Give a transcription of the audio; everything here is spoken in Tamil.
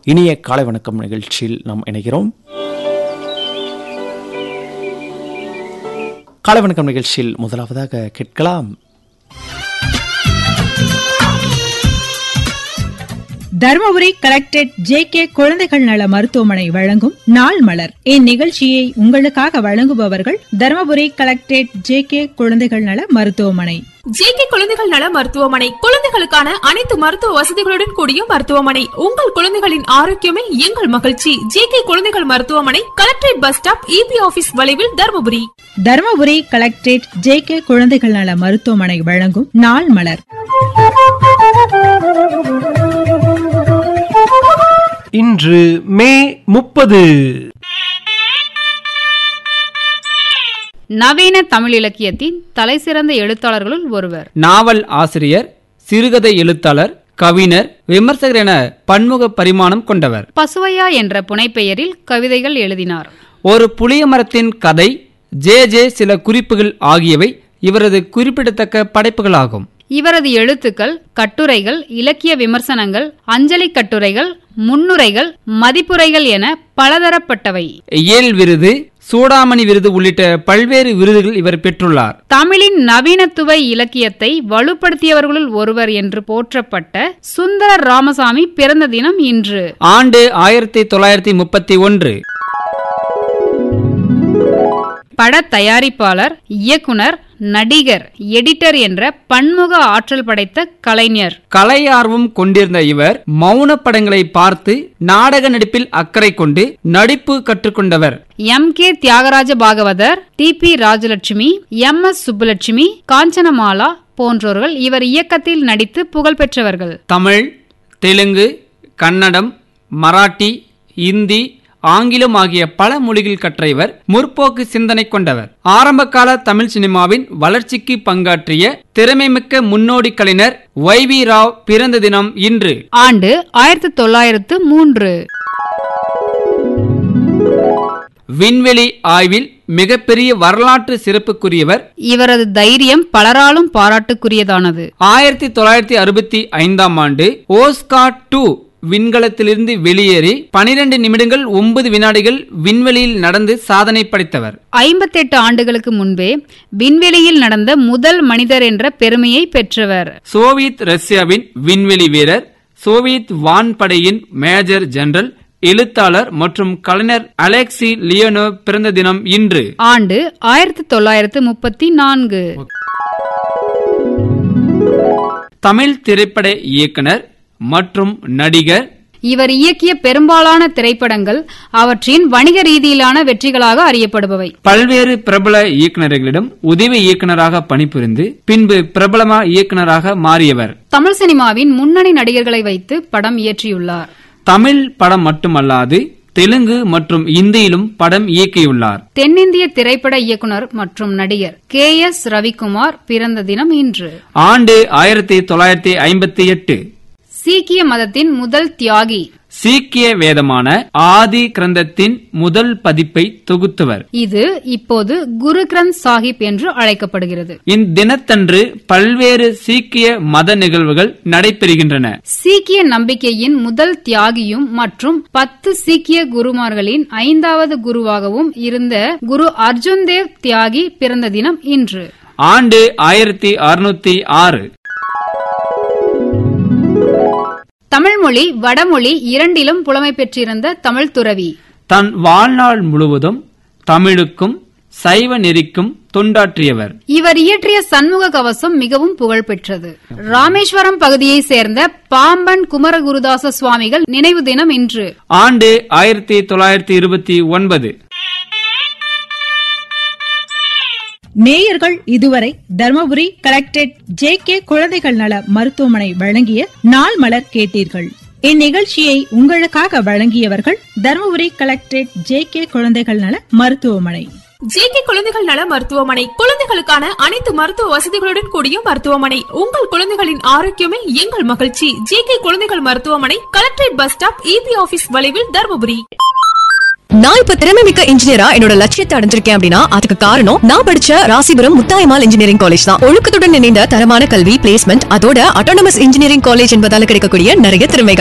இனிய காலை வணக்கம் நிகழ்ச்சியில் நாம் இணைகிறோம் காலை வணக்கம் நிகழ்ச்சியில் முதலாவதாக கேட்கலாம் தருமபுரி கலெக்டரேட் ஜே கே குழந்தைகள் நல மருத்துவமனை வழங்கும் நாள் மலர் இந்நிகழ்ச்சியை உங்களுக்காக வழங்குபவர்கள் தருமபுரி கலெக்டரேட் ஜே கே குழந்தைகள் நல மருத்துவமனை ஜேகே குழந்தைகள் நல மருத்துவமனை குழந்தைகளுக்கான அனைத்து மருத்துவ வசதிகளுடன் கூடிய மருத்துவமனை உங்கள் குழந்தைகளின் ஆரோக்கியமே எங்கள் மகிழ்ச்சி ஜேகே குழந்தைகள் மருத்துவமனை collectorate bus stop EB office வளைவில் Dharmapuri Dharmapuri collectorate J K குழந்தைகள் நல மருத்துவமனை வழங்கும் நாள் மலர் இன்று மே முப்பது நவீன தமிழ் இலக்கியத்தின் தலைசிறந்த எழுத்தாளர்களுள் ஒருவர் நாவல் ஆசிரியர் சிறுகதை எழுத்தாளர் கவிஞர் விமர்சகர் என பன்முக பரிமாணம் கொண்டவர் பசுவையா என்ற புனைப்பெயரில் கவிதைகள் எழுதினார் ஒரு புளிய மரத்தின் கதை ஜே ஜே சில குறிப்புகள் ஆகியவை இவரது குறிப்பிடத்தக்க படைப்புகளாகும் இவரது எழுத்துக்கள் கட்டுரைகள் இலக்கிய விமர்சனங்கள் அஞ்சலி கட்டுரைகள் முன்னுரைகள் மதிப்புரைகள் என பலதரப்பட்டவை இயல் விருது சூடாமணி விருது உள்ளிட்ட பல்வேறு விருதுகள் இவர் பெற்றுள்ளார் தமிழின் நவீனத்துவ இலக்கியத்தை வலுப்படுத்தியவர்களுள் ஒருவர் என்று போற்றப்பட்ட சுந்தர ராமசாமி பிறந்த தினம் இன்று ஆண்டு ஆயிரத்தி தொள்ளாயிரத்தி முப்பத்தி ஒன்று பட தயாரிப்பாளர் இயக்குனர் நடிகர் எடிட்டர் என்ற பன்முக ஆற்றல் படைத்த கலைஞர் கலை ஆர்வம் கொண்டிருந்த இவர் மௌன படங்களை பார்த்து நாடக நடிப்பில் அக்கறை கொண்டு நடிப்பு கற்றுக்கொண்டவர் M K Thyagaraja Bhagavathar T P Rajalakshmi M S Subbulakshmi Kanchanamala போன்றோர்கள் இவர் இயக்கத்தில் நடித்து புகழ் பெற்றவர்கள் தமிழ் தெலுங்கு கன்னடம் மராட்டி இந்தி ஆங்கிலம் ஆகிய பல மொழிகள் கற்ற இவர் முற்போக்கு சிந்தனை கொண்டவர் ஆரம்பகால தமிழ் சினிமாவின் வளர்ச்சிக்கு பங்காற்றிய திறமைமிக்க முன்னோடி கலைஞர் வை வி ராவ் பிறந்த தினம் இன்று ஆண்டு ஆயிரத்தி தொள்ளாயிரத்து மூன்று விண்வெளி ஆய்வில் மிகப்பெரிய வரலாற்று சிறப்புக்குரியவர் இவரது தைரியம் பலராலும் பாராட்டுக்குரியதானது ஆயிரத்தி தொள்ளாயிரத்தி அறுபத்தி ஐந்தாம் ஆண்டு ஓஸ்கார் டூ விண்கலத்திலிருந்து வெளியேறி பனிரெண்டு நிமிடங்கள் ஒன்பது வினாடிகள் விண்வெளியில் நடந்து சாதனை படைத்தவர் ஐம்பத்தெட்டு ஆண்டுகளுக்கு முன்பே விண்வெளியில் நடந்த முதல் மனிதர் என்ற பெருமையை பெற்றவர் சோவியத் ரஷ்யாவின் விண்வெளி வீரர் சோவியத் வான்படையின் மேஜர் ஜெனரல் எழுத்தாளர் மற்றும் கலைஞர் அலெக்சி லியோனோ பிறந்த தினம் இன்று ஆண்டு ஆயிரத்தி தொள்ளாயிரத்து முப்பத்தி நான்கு தமிழ் திரைப்பட இயக்குனர் மற்றும் நடிகர் இவர் இயக்கிய பெரும்பாலான திரைப்படங்கள் அவற்றின் வணிக ரீதியிலான வெற்றிகளாக அறியப்படுபவை பல்வேறு பிரபல இயக்குநர்களிடம் உதவி இயக்குனராக பணிபுரிந்து பின்பு பிரபலமா இயக்குனராக மாறியவர் தமிழ் சினிமாவின் முன்னணி நடிகர்களை வைத்து படம் இயற்றியுள்ளார் தமிழ் படம் மட்டுமல்லாது தெலுங்கு மற்றும் இந்தியிலும் படம் இயக்கியுள்ளார் தென்னிந்திய திரைப்பட இயக்குனர் மற்றும் நடிகர் கே எஸ் ரவிக்குமார் பிறந்த தினம் இன்று ஆண்டு ஆயிரத்தி தொள்ளாயிரத்தி ஐம்பத்தி எட்டு சீக்கிய மதத்தின் முதல் தியாகி சீக்கிய வேதமான ஆதி கிரந்தத்தின் முதல் பதிப்பை தொகுத்தவர் இது இப்போது குரு கிரந்த் சாஹிப் என்று அழைக்கப்படுகிறது இத்தினத்தன்று பல்வேறு சீக்கிய மத நிகழ்வுகள் நடைபெறுகின்றன சீக்கிய நம்பிக்கையின் முதல் தியாகியும் மற்றும் பத்து சீக்கிய குருமார்களின் ஐந்தாவது குருவாகவும் இருந்த குரு அர்ஜுன் தேவ் தியாகி பிறந்த தினம் இன்று ஆண்டு ஆயிரத்தி அறுநூத்தி ஆறு தமிழ்மொழி வடமொழி இரண்டிலும் புலமை பெற்றிருந்த தமிழ் துறவி தன் வாழ்நாள் முழுவதும் தமிழுக்கும் சைவ நெறிக்கும் தொண்டாற்றியவர் இவர் இயற்றிய சண்முக கவசம் மிகவும் புகழ்பெற்றது ராமேஸ்வரம் பகுதியைச் சேர்ந்த பாம்பன் குமரகுருதாச சுவாமிகள் நினைவு தினம் இன்று ஆண்டு ஆயிரத்தி தொள்ளாயிரத்தி இருபத்தி ஒன்பது நேயர்கள் இதுவரை தருமபுரி கலெக்டரேட் ஜே கே குழந்தைகள் நல மருத்துவமனை வழங்கிய நாள் மலர் கேட்டீர்கள் இந்நிகழ்ச்சியை உங்களுக்காக வழங்கியவர்கள் தருமபுரி கலெக்டரேட் ஜே கே குழந்தைகள் நல மருத்துவமனை ஜேகே குழந்தைகள் நல மருத்துவமனை குழந்தைகளுக்கான அனைத்து மருத்துவ வசதிகளுடன் கூடிய மருத்துவமனை உங்கள் குழந்தைகளின் ஆரோக்கியமே எங்கள் மகிழ்ச்சி ஜேகே குழந்தைகள் மருத்துவமனை collectorate bus stop EB office வளைவில் தருமபுரி நான் இப்ப திறமை மிக்க இன்ஜினியரா என்னோட லட்சியத்தை அடைஞ்சிருக்கேன் அப்படின்னா அதுக்கு காரணம் நான் படிச்ச ராசிபுரம் முத்தாயமால் இன்ஜினியரிங் காலேஜ் தான் ஒழுக்கத்துடன் இணைந்த தரமான கல்வி பிளேஸ்மெண்ட் அதோட அட்டானமஸ் இன்ஜினியரிங் காலேஜ் என்பதால கிடைக்கக்கூடிய நிறைய திறமைகள்